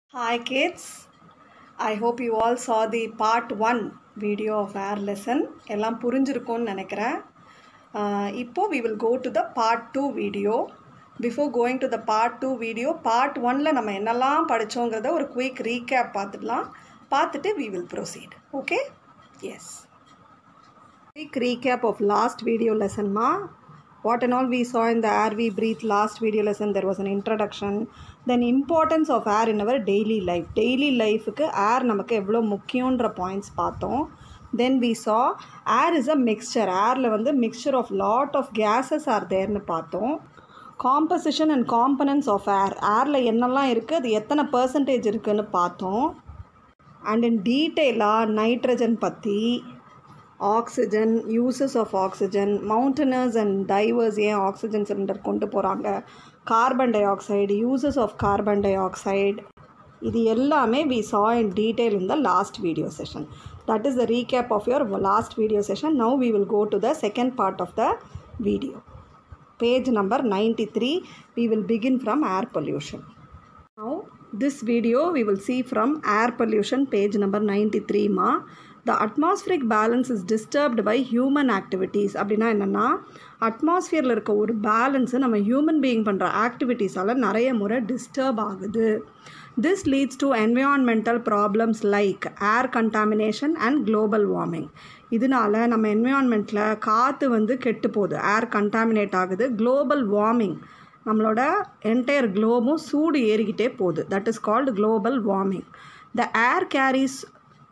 Hi kids, I hope you all saw the part 1 video of air lesson. எல்லாம் புரிஞ்சிருக்கும்னு நினைக்கிறேன் ஆஹ் இப்போ we will go to the part 2 video. Before going to the part 2 video, part 1ல நம்ம என்னெல்லாம் படித்தோங்கிறத ஒரு quick recap பார்த்துடலாம் பார்த்துட்டு we will proceed. Okay? Yes. Quick recap of last video lesson ma what and all we saw in the air we breathe last video lesson there was an introduction then importance of air in our daily life daily லைஃபுக்கு air நமக்கு எவ்வளோ முக்கியன்ற points பார்த்தோம் then we saw air is a mixture airல வந்து mixture of lot of gases are thereன்னு பார்த்தோம் composition and components of air ஏரில் என்னெல்லாம் இருக்குது அது எத்தனை பர்சன்டேஜ் இருக்குன்னு பார்த்தோம் அண்ட் இன் டீட்டெயிலாக நைட்ரஜன் பற்றி oxygen uses of oxygen mountaineers and divers ஏன் ஆக்சிஜன் சிலிண்டர் கொண்டு போகிறாங்க carbon dioxide uses of carbon dioxide இது எல்லாமே we saw in detail in the last video session that is the recap of your last video session now we will go to the second part of the video page number 93 we will begin from air pollution now this video we will see from air pollution page number 93 ma the atmospheric balance is disturbed by human activities அப்படின்னா என்னென்னா அட்மாஸ்ஃபியரில் இருக்க ஒரு balance நம்ம human being பண்ணுற ஆக்டிவிட்டீஸால் நிறைய முறை disturb ஆகுது this leads to environmental problems like air contamination and global warming இதனால நம்ம என்விரான்மெண்ட்டில் காற்று வந்து கெட்டு போகுது ஏர் கண்டாமினேட் ஆகுது குளோபல் வார்மிங் நம்மளோட என்டையர் குளோபும் சூடு ஏறிக்கிட்டே போகுது that is called global warming the air carries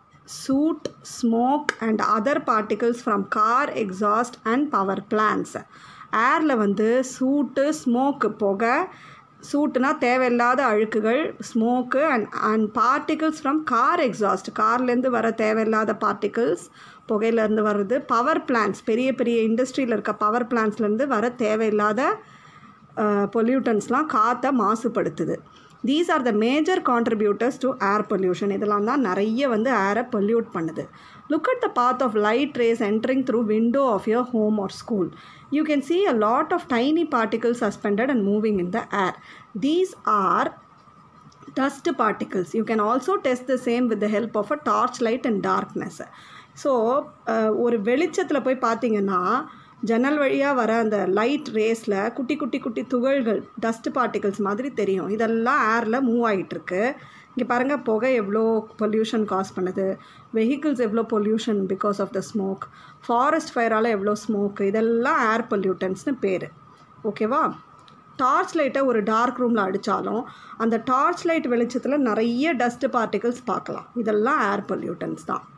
soot smoke and other particles from car exhaust and power plants ஏரில் வந்து சூட்டு ஸ்மோக்கு புகை சூட்டுனா தேவையில்லாத அழுக்குகள் smoke and and particles from car exhaust கார்லேருந்து வர தேவையில்லாத பார்ட்டிகிள்ஸ் புகையிலேருந்து வர்றது பவர் பிளான்ஸ் பெரிய பெரிய இண்டஸ்ட்ரியில் இருக்க பவர் பிளான்ஸ்லேருந்து வர தேவையில்லாத பொல்யூட்டன்ஸ்லாம் காற்றை மாசுபடுத்துது these are the major contributors to air pollution இதெல்லாம் தான் நிறைய வந்து ஏரை பொல்யூட் பண்ணுது look at the path of light rays entering through window of your home or school you can see a lot of tiny particles suspended and moving in the air. These are dust particles. You can also test the same with the help of a torchlight in darkness. So ஒரு வெளிச்சத்தில் போய் பார்த்தீங்கன்னா ஜன்னல் வழியாக வர அந்த light ரேஸில் குட்டி குட்டி குட்டி துகள்கள் டஸ்ட் பார்ட்டிகல்ஸ் மாதிரி தெரியும் இதெல்லாம் ஏரில் மூவ் ஆகிட்டுருக்கு இங்கே பாருங்கள் புகை எவ்வளோ பொல்யூஷன் காஸ் பண்ணுது வெஹிக்கிள்ஸ் எவ்வளோ pollution because of the smoke forest ஃபயரால் எவ்வளோ ஸ்மோக் இதெல்லாம் ஏர் பொல்யூட்டன்ஸ்னு பேர் ஓகேவா டார்ச் லைட்டை ஒரு டார்க் ரூமில் அடித்தாலும் அந்த டார்ச் லைட் வெளிச்சத்தில் நிறைய டஸ்ட் பார்ட்டிகல்ஸ் பார்க்கலாம் இதெல்லாம் ஏர் பொல்யூட்டன்ஸ் தான்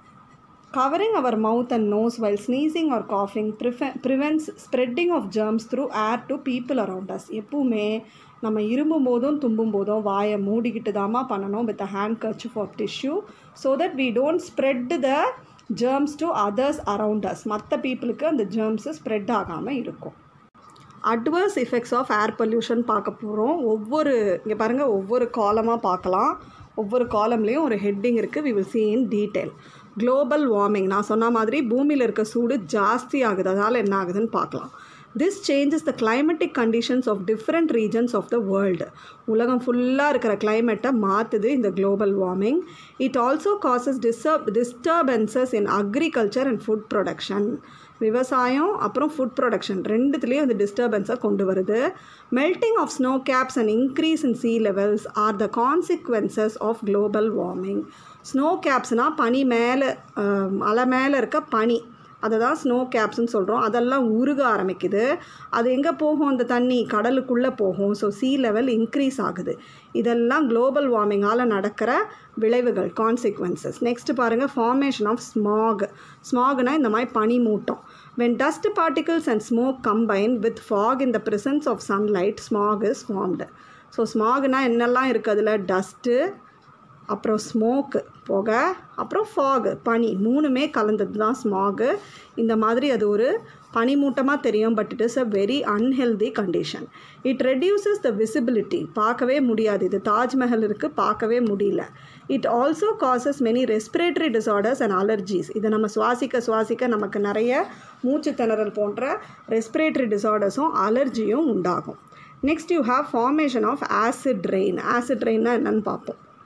covering our mouth and nose while sneezing or காஃபிங் ப்ரிஃபெ prevents spreading of germs through air to people around us எப்பவுமே நம்ம இரும்பும் போதும் தும்பும் போதும் வாயை மூடிக்கிட்டு தாமா பண்ணணும் with a handkerchief of tissue so that we don't spread the germs to others around us மற்ற பீப்புளுக்கு அந்த ஜெர்ம்ஸு ஸ்ப்ரெட் ஆகாமல் இருக்கும் adverse effects of air pollution பார்க்க போகிறோம் ஒவ்வொரு இங்கே பாருங்கள் ஒவ்வொரு காலமாக பார்க்கலாம் ஒவ்வொரு காலம்லேயும் ஒரு ஹெட்டிங் இருக்குது we will see in detail global warming நான் சொன்ன மாதிரி பூமியில் இருக்க சூடு ஜாஸ்தி ஆகுது அதனால் என்ன ஆகுதுன்னு பார்க்கலாம் this changes the climatic conditions of different regions of the world உலகம் ஃபுல்லாக இருக்கிற கிளைமேட்டை மாற்றுது இந்த global warming it also causes disturb disturbances in agriculture and food production விவசாயம் அப்புறம் ஃபுட் ப்ரொடக்ஷன் ரெண்டுத்துலேயும் இந்த டிஸ்டர்பன்ஸை கொண்டு வருது melting of snow caps and increase in sea levels are the consequences of global warming snow கேப்ஸ்னால் பனி மேலே மலை மேலே இருக்க பனி அதை தான் ஸ்னோ கேப்ஸ்னு சொல்கிறோம் அதெல்லாம் உருக ஆரம்பிக்குது அது எங்கே போகும் அந்த தண்ணி கடலுக்குள்ளே போகும் ஸோ சீ லெவல் இன்க்ரீஸ் ஆகுது இதெல்லாம் குளோபல் வார்மிங்கால் நடக்கிற விளைவுகள் கான்சிக்வன்சஸ் நெக்ஸ்ட் பாருங்கள் ஃபார்மேஷன் ஆஃப் ஸ்மாக் ஸ்மாக்னா இந்த மாதிரி பனி மூட்டம் when dust particles and smoke combine with fog in the presence of sunlight smog is formed so ஸ்மாக்னா என்னெல்லாம் இருக்குது அதில் டஸ்ட்டு அப்புறம் ஸ்மோக்கு புகை அப்புறம் ஃபாகு பனி மூணுமே கலந்தது தான் ஸ்மாகு இந்த மாதிரி அது ஒரு பனிமூட்டமாக தெரியும் but it is a very unhealthy condition it reduces the visibility பார்க்கவே முடியாது இது தாஜ்மஹல் இருக்குது பார்க்கவே முடியல it also causes many respiratory disorders and allergies இதை நம்ம சுவாசிக்க சுவாசிக்க நமக்கு நிறைய மூச்சு திணறல் போன்ற ரெஸ்பிரேட்டரி டிசார்டர்ஸும் அலர்ஜியும் உண்டாகும் next you have formation of acid rain acid ரெயின்னா என்னன்னு பார்ப்போம்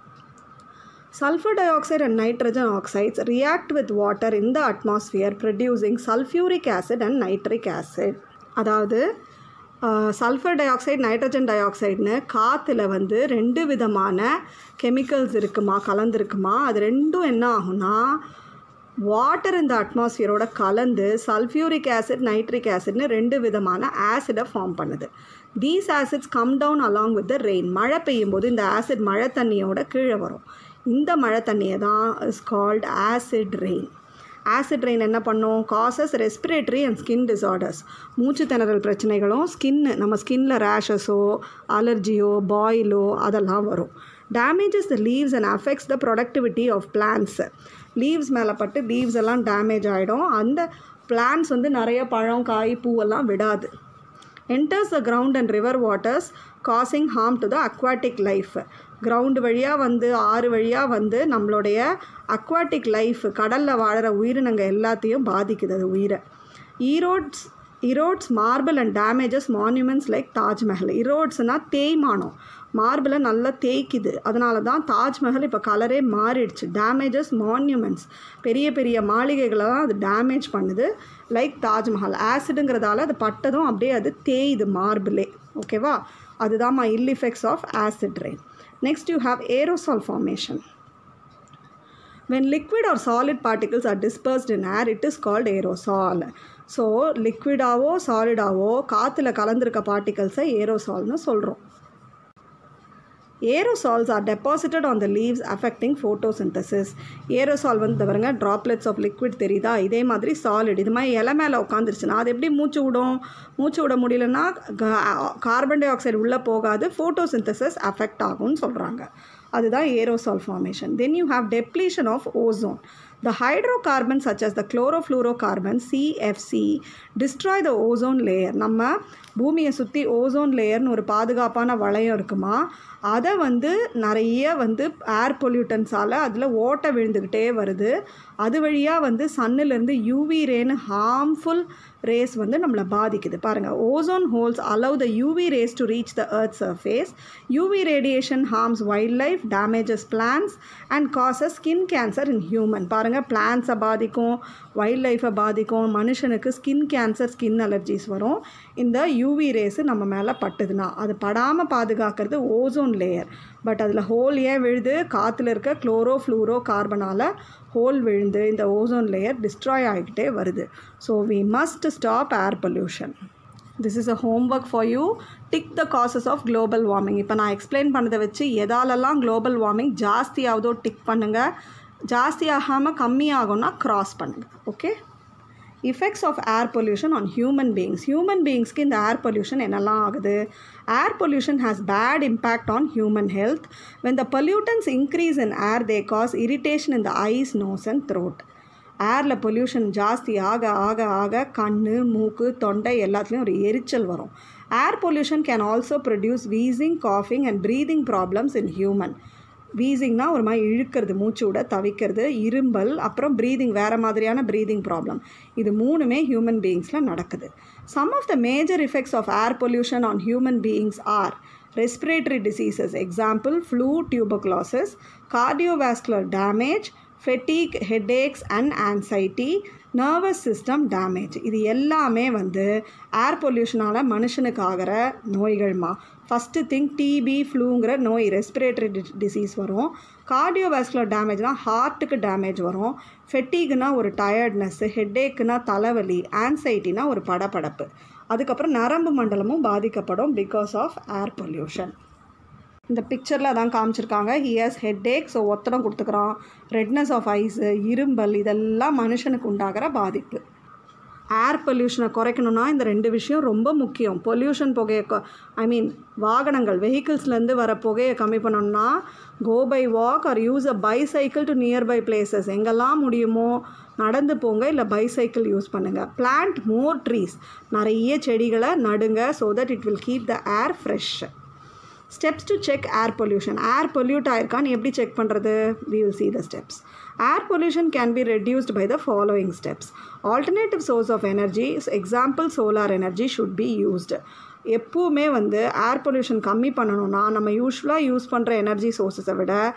Sulfur dioxide and nitrogen oxides react with water in the atmosphere producing sulfuric acid and nitric acid. அதாவது சல்ஃபர் டை ஆக்சைடு நைட்ரஜன் டை ஆக்சைடுன்னு காற்றுல வந்து ரெண்டு விதமான கெமிக்கல்ஸ் இருக்குமா கலந்துருக்குமா அது ரெண்டும் என்ன ஆகும்னா வாட்டர் இந்த அட்மாஸ்பியரோட கலந்து சல்ஃபியூரிக் ஆசிட் நைட்ரிக் ஆசிட்னு ரெண்டு விதமான ஆசிடை ஃபார்ம் பண்ணுது these acids come down along with the rain மழை பெய்யும் போது இந்த ஆசிட் மழை தண்ணியோட கீழே வரும் இந்த மழை தண்ணியை தான் is called acid rain acid rain என்ன பண்ணும் causes respiratory and skin disorders மூச்சு திணறல் பிரச்சனைகளும் ஸ்கின்னு நம்ம ஸ்கின்ல ரேஷஸோ அலர்ஜியோ பாயிலோ அதெல்லாம் வரும் damages the leaves and affects the productivity of plants leaves மேலே பட்டு லீவ்ஸ் எல்லாம் டேமேஜ் ஆகிடும் அந்த பிளான்ஸ் வந்து நிறைய பழம் காய் பூவெல்லாம் விடாது enters the ground and river waters causing harm to the aquatic life ground வழியாக வந்து ஆறு வழியாக வந்து நம்மளுடைய அக்வாட்டிக் லைஃப் கடலில் வாழற உயிரினங்கள் எல்லாத்தையும் பாதிக்குது அது உயிரை ஈரோட்ஸ் இரோட்ஸ் marble and damages monuments like Taj Mahal இரோட்ஸ்னால் தேய்மானம் மார்பிளை நல்லா தேய்க்குது அதனால தான் தாஜ்மஹல் இப்போ கலரே மாறிடுச்சு டேமேஜஸ் மான்யூமெண்ட்ஸ் பெரிய பெரிய மாளிகைகளை தான் அது டேமேஜ் பண்ணுது லைக் தாஜ்மஹல் ஆசிடுங்கிறதால அது பட்டதும் அப்படியே அது தேயுது மார்பிளே ஓகேவா அதுதான் மா ill effects of acid rain next you have aerosol formation when liquid or solid particles are dispersed in air it is called aerosol so லிக்விடாவோ சாலிடாவோ காற்றுல கலந்துருக்க பார்ட்டிகல்ஸை ஏரோசால்னு சொல்கிறோம் aerosols are deposited on the leaves affecting photosynthesis aerosol வந்து பாருங்க droplets of liquid தெரியுதா இதே மாதிரி சாலிட் இது மாதிரி இலை மேலே உட்காந்துருச்சுன்னா அது எப்படி மூச்சு விடும் மூச்சு விட முடியலன்னா கார்பன் டை ஆக்சைடு உள்ளே போகாது ஃபோட்டோசிந்தசிஸ் அஃபெக்ட் ஆகும்னு சொல்கிறாங்க அதுதான் aerosol formation then you have depletion of ozone The hydrocarbons such as the chlorofluorocarbons CFC destroy the ozone layer நம்ம பூமியை சுற்றி ஓசோன் லேயர்னு ஒரு பாதுகாப்பான வளையம் இருக்குமா அதை வந்து நிறைய வந்து ஏர் பொல்யூட்டன்ஸால் அதில் ஓட்டை விழுந்துக்கிட்டே வருது அது வழியாக வந்து சன்னிலேருந்து யூவி ரேன்னு ஹார்ம்ஃபுல் ரேஸ் வந்து நம்மளை பாதிக்குது பாருங்கள் ozone holes allow the UV rays to reach the earth surface UV radiation harms wild life damages plants and causes skin cancer in human பாருங்கள் பிளான்ஸை பாதிக்கும் வைல்ட் லைஃப்பை பாதிக்கும் மனுஷனுக்கு ஸ்கின் கேன்சர் ஸ்கின் அலர்ஜிஸ் வரும் இந்த யூவி ரேஸு நம்ம மேலே பட்டுதுன்னா அது படாமல் பாதுகாக்கிறது ஓசோன் லேயர் பட் அதில் ஹோல் ஏன் விழுது காற்றுல இருக்க குளோரோ ஃப்ளூரோ கார்பனால் ஹோல் விழுந்து இந்த ஓசோன் லேயர் டிஸ்ட்ராய் ஆகிக்கிட்டே வருது so we must stop air pollution this is a homework for you tick the causes of global warming இப்போ நான் எக்ஸ்பிளைன் பண்ணதை வச்சு எதாலெல்லாம் குளோபல் வார்மிங் ஜாஸ்தி ஆகுதோ டிக் பண்ணுங்கள் ஜாஸ்தி ஆகாமல் கம்மியாகும்னா க்ராஸ் பண்ணுங்கள் okay effects of air pollution on human beings human beings-க்கு இந்த air pollution என்னெல்லாம் ஆகுது air pollution has bad impact on human health when the pollutants increase in air they cause irritation in the eyes nose and throat ஏரில் pollution ஜாஸ்தி ஆக ஆக ஆக கண் மூக்கு தொண்டை எல்லாத்துலேயும் ஒரு எரிச்சல் வரும் air pollution can also produce wheezing காஃபிங் and breathing problems in human வீசிங்னா ஒரு மாதிரி இழுக்கிறது மூச்சு விட தவிக்கிறது இரும்பல் அப்புறம் ப்ரீதிங் வேறு மாதிரியான ப்ரீதிங் ப்ராப்ளம் இது மூணுமே ஹியூமன் பீயிங்ஸில் நடக்குது some of the major effects of air pollution on human beings are respiratory diseases example flu tuberculosis cardiovascular damage fatigue headaches and anxiety nervous system damage இது எல்லாமே வந்து ஏர் பொல்யூஷனால் மனுஷனுக்கு ஆகிற நோய்கள்மா ஃபஸ்ட்டு திங் டிபி ஃப்ளூங்கிற நோய் ரெஸ்பிரேட்டரி டிசீஸ் வரும் கார்டியோவாஸ்குலர் டேமேஜ்னால் ஹார்ட்டுக்கு டேமேஜ் வரும் ஃபெட்டிக்னா ஒரு டயர்ட்னஸ்ஸு ஹெட்டேக்குனா தலைவலி ஆன்சைட்டினா ஒரு படபடப்பு அதுக்கப்புறம் நரம்பு மண்டலமும் பாதிக்கப்படும் பிகாஸ் ஆஃப் ஏர் பொல்யூஷன் இந்த பிக்சரில் அதான் காமிச்சிருக்காங்க ஹியர்ஸ் ஹெட் ஏக் ஸோ ஒத்தடம் கொடுத்துக்கிறான் ரெட்னஸ் ஆஃப் ஐஸு இரும்பல் இதெல்லாம் மனுஷனுக்கு உண்டாகிற பாதிப்பு ஏர் பொல்யூஷனை குறைக்கணும்னா இந்த ரெண்டு விஷயம் ரொம்ப முக்கியம் பொல்யூஷன் புகையை ஐ மீன் வாகனங்கள் வெஹிக்கிள்ஸ்லேருந்து வர புகையை கம்மி பண்ணணும்னா go by walk or use a bicycle to nearby places எங்கெல்லாம் முடியுமோ நடந்து போங்க இல்லை பைசைக்கிள் யூஸ் பண்ணுங்கள் பிளான்ட் மோர் ட்ரீஸ் நிறைய செடிகளை நடுங்க so that it will keep the air fresh steps to check air pollution air pollute ஆயிருக்கான்னு எப்படி செக் பண்ணுறது we will see the steps air pollution can be reduced by the following steps alternative source of energy example solar energy should B used எப்போவுமே வந்து air pollution கம்மி பண்ணணும்னா நம்ம யூஸ்வலாக use பண்ணுற எனர்ஜி சோர்ஸஸை விட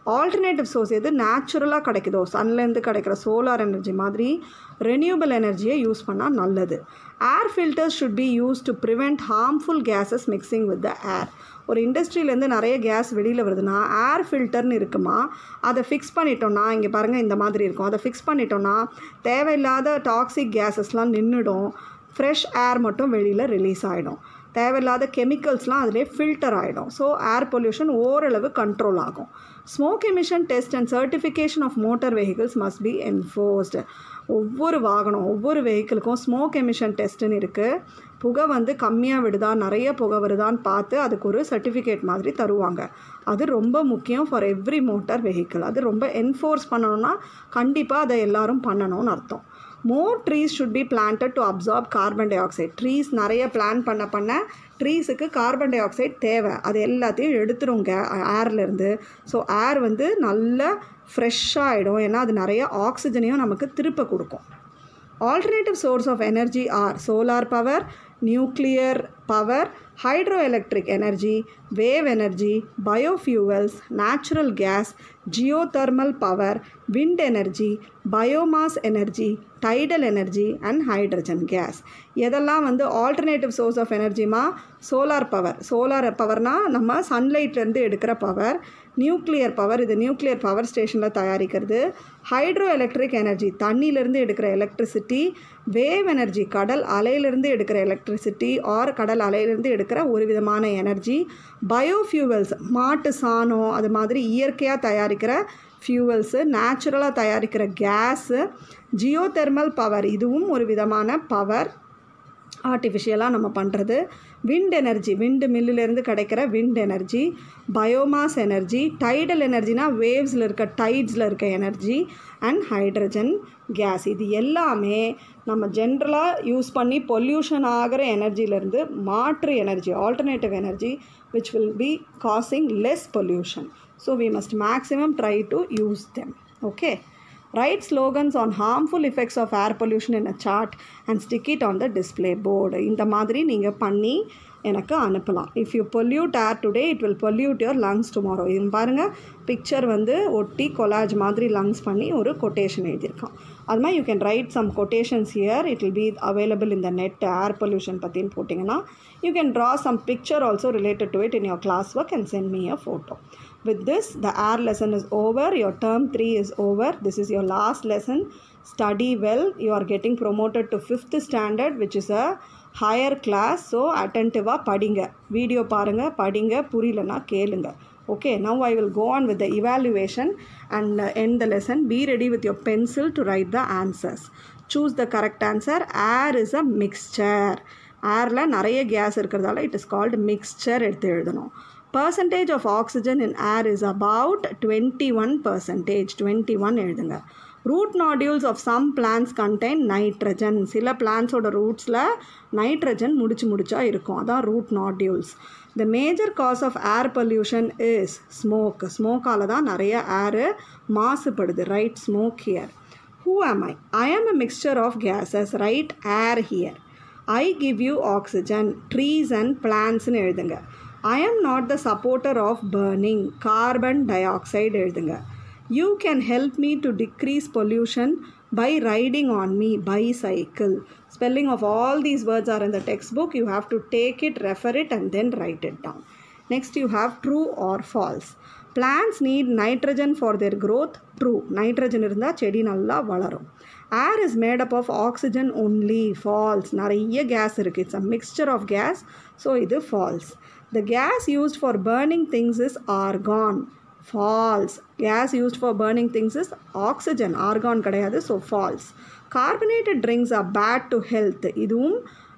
ஆல்டர்னேட்டிவ் சோர்ஸ் எது நேச்சுரலாக கிடைக்குதோ சன்லேருந்து கிடைக்கிற சோலார் எனர்ஜி மாதிரி ரெனியூபிள் எனர்ஜியை யூஸ் பண்ணால் நல்லது air filters should be use to prevent harmful gases mixing with the air ஒரு இண்டஸ்ட்ரியிலேருந்து நிறைய கேஸ் வெளியில் வருதுன்னா ஏர் ஃபில்டர்னு இருக்குமா அதை ஃபிக்ஸ் பண்ணிட்டோம்னா இங்கே பாருங்கள் இந்த மாதிரி இருக்கும் அதை ஃபிக்ஸ் பண்ணிட்டோம்னா தேவையில்லாத டாக்ஸிக் கேஸஸ்லாம் நின்றுடும் ஃப்ரெஷ் ஏர் மட்டும் வெளியில் ரிலீஸ் ஆகிடும் தேவையில்லாத கெமிக்கல்ஸ்லாம் அதிலே ஃபில்டர் ஆகிடும் ஸோ ஏர் பொல்யூஷன் ஓரளவு கண்ட்ரோல் ஆகும் smoke emission test and certification of motor vehicles must be enforced ஒவ்வொரு வாகனம் ஒவ்வொரு வெஹிக்கிளுக்கும் ஸ்மோக் எமிஷன் டெஸ்ட்டுன்னு இருக்குது புகை வந்து கம்மியாக விடுதா நிறைய புகை வருதான்னு பார்த்து அதுக்கு ஒரு சர்டிஃபிகேட் மாதிரி தருவாங்க அது ரொம்ப முக்கியம் ஃபார் எவ்ரி மோட்டார் வெஹிக்கிள் அது ரொம்ப என்ஃபோர்ஸ் பண்ணணும்னா கண்டிப்பாக அதை எல்லாரும் பண்ணணும்னு அர்த்தம் more trees should be planted to absorb carbon dioxide trees நிறைய பிளான் பண்ண பண்ண ட்ரீஸுக்கு கார்பன் டை ஆக்சைடு தேவை அது எல்லாத்தையும் எடுத்துருங்க ஏர்லேருந்து ஸோ ஏர் வந்து நல்ல ஃப்ரெஷ்ஷாக ஆகிடும் ஏன்னா அது நிறைய ஆக்சிஜனையும் நமக்கு திருப்ப கொடுக்கும் alternative source of energy are solar power nuclear power hydro electric energy wave energy biofuels natural gas geothermal power wind energy biomass energy tidal energy and hydrogen gas எதெல்லாம் வந்து ஆல்டர்னேட்டிவ் சோர்ஸ் ஆஃப் எனர்ஜிமா solar power solar பவர்னால் நம்ம சன்லைட்லேருந்து எடுக்கிற power nuclear power இது nuclear power ஸ்டேஷனில் தயாரிக்கிறது ஹைட்ரோ எலக்ட்ரிக் எனர்ஜி தண்ணியிலேருந்து எடுக்கிற எலக்ட்ரிசிட்டி வேவ் எனர்ஜி கடல் அலையிலேருந்து எடுக்கிற எலக்ட்ரிசிட்டி ஆர் கடல் அலையிலேருந்து எடுக்கிற ஒரு விதமான எனர்ஜி பயோஃபியூவல்ஸ் மாட்டு சாணம் அது மாதிரி இயற்கையாக தயாரிக்கிற ஃபியூவல்ஸு நேச்சுரலாக தயாரிக்கிற கேஸு ஜியோதெர்மல் பவர் இதுவும் ஒரு விதமான பவர் ஆர்டிஃபிஷியலாக நம்ம பண்ணுறது விண்ட் எனர்ஜி விண்டு மில்லுலேருந்து கிடைக்கிற wind energy biomass energy tidal எனர்ஜினா வேவ்ஸில் இருக்க டைட்ஸில் இருக்க எனர்ஜி அண்ட் ஹைட்ரஜன் கேஸ் இது எல்லாமே நம்ம ஜென்ரலாக யூஸ் பண்ணி பொல்யூஷன் ஆகிற எனர்ஜிலேருந்து மாற்று energy alternative energy which will be causing less pollution so we must maximum try to use them okay Write slogans on harmful effects of air pollution in a chart and stick it on the display board. இந்த மாதிரி நீங்கள் பண்ணி எனக்கு அனுப்பலாம் if you pollute air today it will pollute your lungs tomorrow இது பாருங்கள் picture வந்து ஒட்டி கொலாஜ் மாதிரி லங்ஸ் பண்ணி ஒரு கொட்டேஷன் எழுதியிருக்கான் அது மாதிரி you can write some quotations here it will be available இந்த நெட் ஏர் பொல்யூஷன் பற்றின்னு போட்டிங்கன்னா you can draw some picture also related to it in your class work and send me a photo with this the air lesson is over your term 3 is over this is your last lesson study well you are getting promoted to fifth standard which is a higher class so attentive-ஆ படிங்க video பாருங்க படிங்க புரியலனா கேளுங்க okay now i will go on with the evaluation and uh, end the lesson be ready with your pencil to write the answers choose the correct answer air is a mixture ஏரில் நிறைய case இருக்கிறதால it is called mixture எடுத்து எழுதணும் percentage of oxygen in air is about twenty one percentage twenty one எழுதுங்க root nodules of some plants contain nitrogen சில பிளான்ஸோட ரூட்ஸில் nitrogen முடிச்சு முடிச்சா இருக்கும் அதான் root nodules the major cause of air pollution is smoke ஸ்மோக்கால் தான் நிறைய ஏரு மாசுபடுது ரைட் ஸ்மோக் ஹியர் ஹூ ஆம் I I am a mixture of gases write air here I give you oxygen trees and பிளான்ஸ்னு எழுதுங்க I am not the supporter of burning carbon dioxide எழுதுங்க you can help me to decrease pollution by riding on me bicycle spelling of all these words are in the text book you have to take it refer it and then write it down next you have true or false plants need nitrogen for their growth true nitrogen இருந்தால் செடி நல்லா வளரும் air is made up of oxygen only false நிறைய gas இருக்குது it's a mixture of gas so இது false the gas used for burning things is argon false gas used for burning things is oxygen argon கிடையாது so false carbonated drinks are bad to health இதுவும்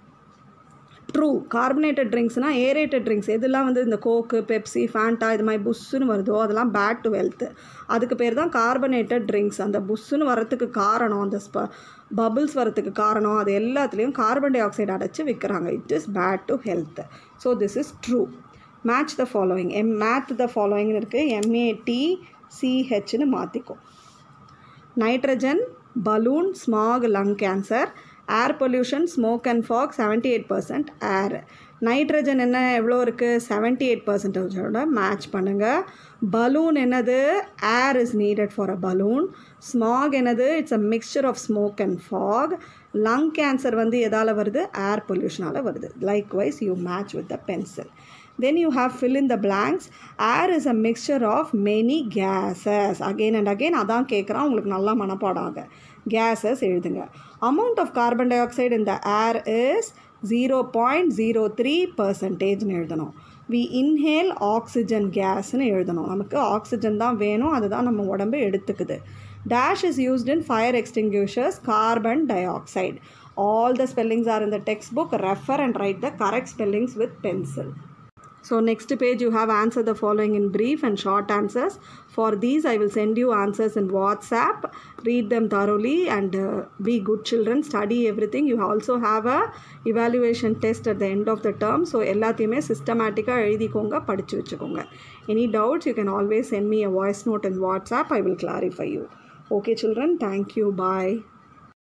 true carbonated ட்ரிங்க்ஸ்னால் aerated drinks எதெல்லாம் வந்து இந்த கோக்கு Pepsi Fanta இது மாதிரி புஷ்ஷுன்னு வருதோ அதெல்லாம் பேட் டு ஹெல்த் அதுக்கு பேர் தான் கார்பனேட்டட் ட்ரிங்க்ஸ் அந்த புஷ்ஷுன்னு வரத்துக்கு காரணம் அந்த ஸ்ப பபிள்ஸ் வரத்துக்கு காரணம் அது எல்லாத்துலேயும் கார்பன் டை ஆக்சைடு அடைச்சி விற்கிறாங்க it is bad to health so this is true match the following M math the ஃபாலோவிங்னு இருக்குது எம்ஏடி சிஹெச்னு மாற்றிக்கும் nitrogen balloon smog lung cancer air pollution smoke and fog seventy eight percent air nitrogen என்ன எவ்வளோ இருக்குது seventy eight பர்சன்டேஜோட match பண்ணுங்கள் balloon என்னது air is needed for a balloon smog என்னது it's a mixture of smoke and fog lung cancer வந்து எதால் வருது ஏர் பொல்யூஷனால் வருது likewise you match with the pencil then you have fill in the blanks air is a mixture of many gases again and again அதான் கேட்குறான் உங்களுக்கு நல்லா மனப்பாடம் ஆக gases எழுதுங்க amount of carbon dioxide in the air is zero point zero three பர்சன்டேஜ்னு எழுதணும் we inhale oxygen கேஸ்னு எழுதணும் நமக்கு ஆக்சிஜன் தான் வேணும் அதுதான் நம்ம உடம்பு எடுத்துக்குது dash is used in fire extinguishers carbon dioxide all the spellings are in the textbook refer and write the correct spellings with pencil so next page you have answer the following in brief and short answers. For these I will send you answers in WhatsApp. Read them thoroughly and uh, be good children. Study everything. You also have a evaluation test at the end of the term. So எல்லாத்தையுமே சிஸ்டமேட்டிக்காக எழுதிக்கோங்க படித்து வச்சுக்கோங்க any doubts you can always send me a voice note in WhatsApp I will clarify you. Okay children, thank you. Bye.